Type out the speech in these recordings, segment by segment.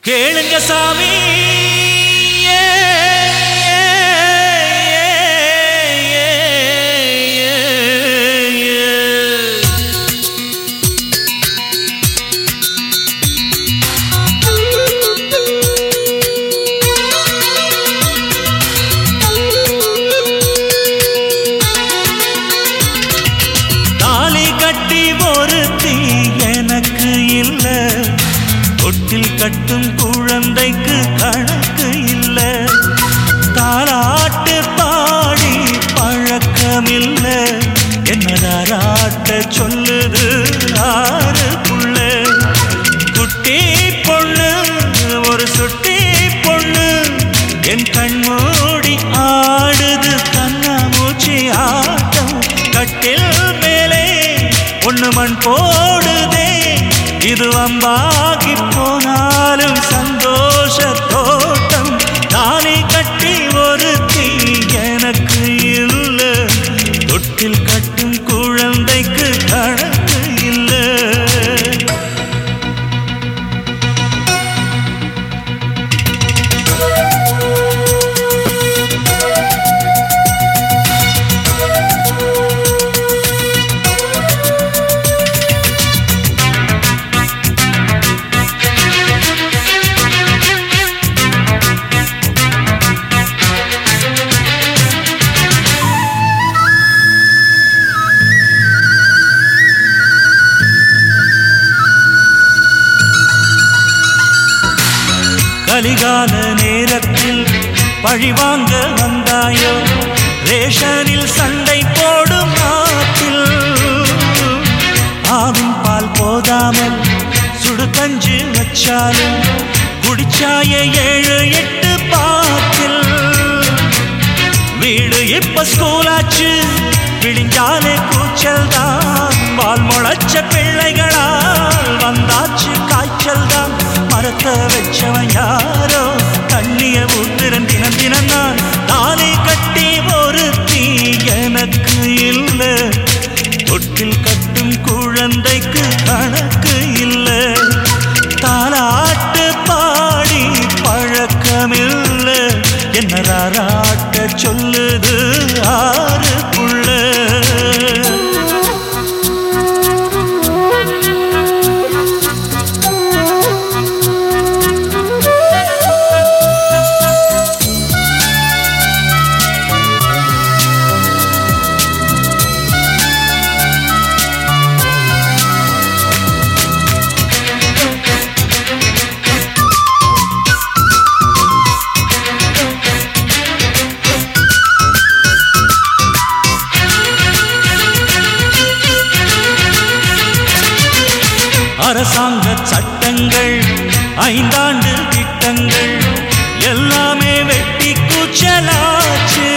கேளுங்க சாமி ஏ, ஏ, ஏ, ஏ, ஏ. தாலி கட்டி ஒருத்தி எனக்கு இல்ல தொட்டில் கட்டும் குழந்தைக்கு கணக்கு இல்ல தாலாட்டு பாடி பழக்கமில்ல என்னதாராட்ட சொல்லுது ஆறு புள்ள குட்டி பொண்ணு ஒரு சுட்டி பொண்ணு என் கண்மூடி ஆடுது கண்ணாமூச்சி ஆட்டம் கட்டில் மேலே ஒண்ணு மண் போடுதே இது வம்பாகி போனாலும் சந்தோஷ தோட்டம் தாலி கட்டி ஒரு தீ எனக்கு இல்ல தொட்டில் கட்டும் குழந்தைக்கு கணக்கு இல்லை கலிகால நேரத்தில் பழிவாங்க வந்தாயோ ரேஷனில் சண்டை போடும் நாட்டில் ஆவின் பால் போதாமல் சுடு கஞ்சு வச்சாலும் குடிச்சாய ஏழு எட்டு பாத்தில் வீடு இப்ப ஸ்கூலாச்சு விழிஞ்சாலே கூச்சல் தான் பால் முளைச்ச பிள்ளைகளால் வந்தாச்சு காய்ச்சல் தான் மரத்த வச்சவன் யாரோ தண்ணிய ஊத்துறன் தினம் தினம் நான் தாலி கட்டி ஒரு தீ எனக்கு இல்ல தொட்டில் கட்டும் குழந்தைக்கு கணக்கு இல்ல தாலாட்டு பாடி பழக்கமில்ல என்ன ராராட்ட சொல்லுது ஆறு புள்ள அரசாங்க சட்டங்கள் ஐந்தாண்டு திட்டங்கள் எல்லாமே வெட்டி கூச்சலாச்சு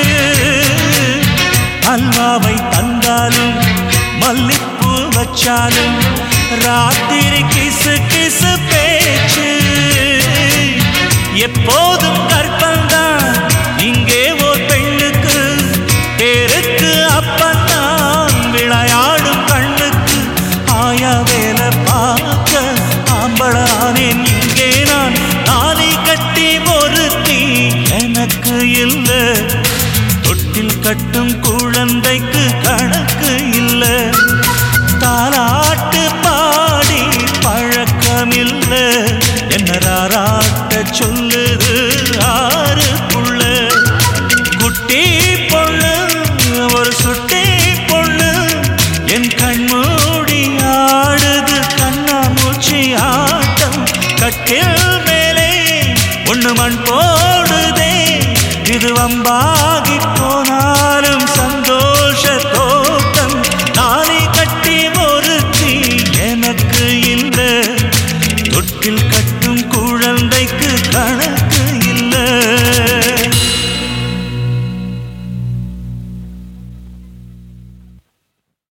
அல்வாவை தந்தாலும் மல்லிப்பூ வச்சாலும் ராத்திரி கிசு கிசு பேச்சு எப்போதும் கற்பந்தான் இங்கே ஓர் பெண்ணுக்கு பேருக்கு அப்பந்தான் விளையாடும் கண்ணுக்கு ஆயா வேலை பார்க்க ஆம்பளானேன் இங்கே நான் தாலி கட்டி ஒரு தீ எனக்கு இல்ல தொட்டில் கட்டும் குழந்தைக்கு கணக்கு இல்ல தாலாட்டு பாடி பழக்கமில்ல என்ன ராராட்ட சொல்லுது ஆறு புள்ள குட்டி பொண்ணு ஒரு சுட்டி பொண்ணு என் கண்மூடி ஆடுது கண்ணாமூச்சி ஆட்டம் கட்டில் மேலே ஒண்ணு மண் போடுதே இது வம்பாகி போனாலும் சந்தோஷ தோட்டம் தாலி கட்டி ஒரு தீ எனக்கு இல்லை தொட்டில் கட்டும் குழந்தைக்கு கணக்கு